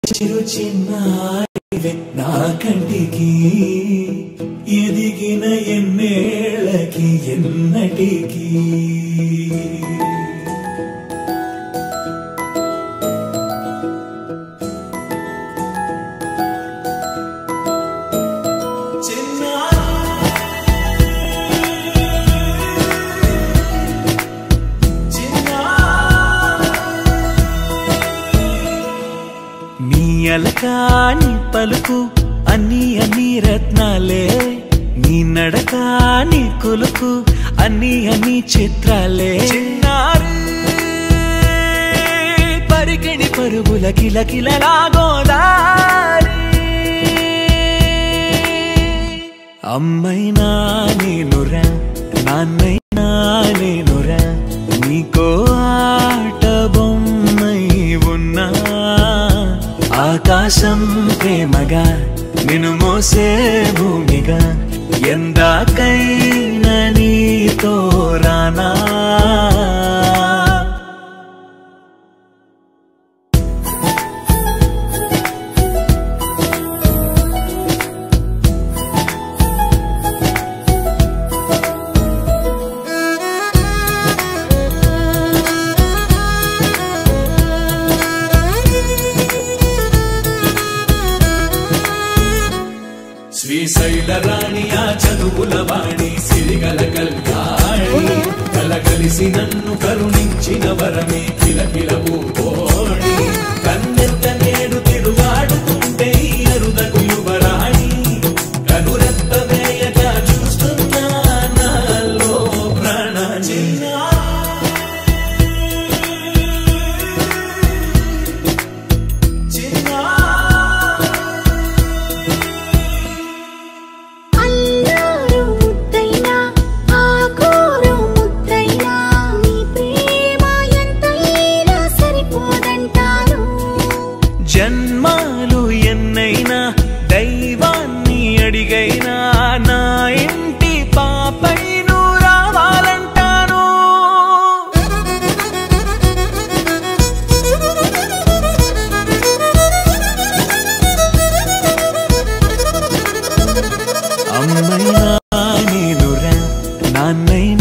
చిరు చిన్నారివే నా కంటికి ఎదిగిన ఎన్నేళ్ళకి ఎన్నటికి నీ అలకాని పలుకు అన్ని అన్ని రత్నాలే నీ నడకాని కొలుకు అన్ని అన్ని చిత్రాలే చిన్నారు పరికిణి పరుగుల కిల కిలలాగోదారి అమ్మైనా నేనురా నాన్నైనా నేనురా నీకో ఆట బొమ్మై ఉన్నా ఆకాశం ప్రేమగా నిన్ను మోసే భూమిగా ఎందాకైనా నీతో రానా శ్రీశైల రాణి ఆ చదువుల వాణి సిరిగల కల్యాణి కలగలిసి నన్ను కరుణించిన వరమే కిలకిల ఓడి కన్నెత్త నేడు తిరుగాడుతుంటే ఈ అరుదకు యువరాణి కనురెత్త వేయగా చూస్తున్నా నాలో ప్రాణ చిన్నా అల్లారు ముద్దైనా ఆకోరు ముద్దైనా నీ ప్రేమ ఎంతైనా సరిపోదంటారు జన్మాలు ఎన్నైనా దైవాన్ని అడిగైనా నా ఇంటి పాపై నువ్వు రావాలంటాను అమ్మైనా నేనురా నాన్నైనా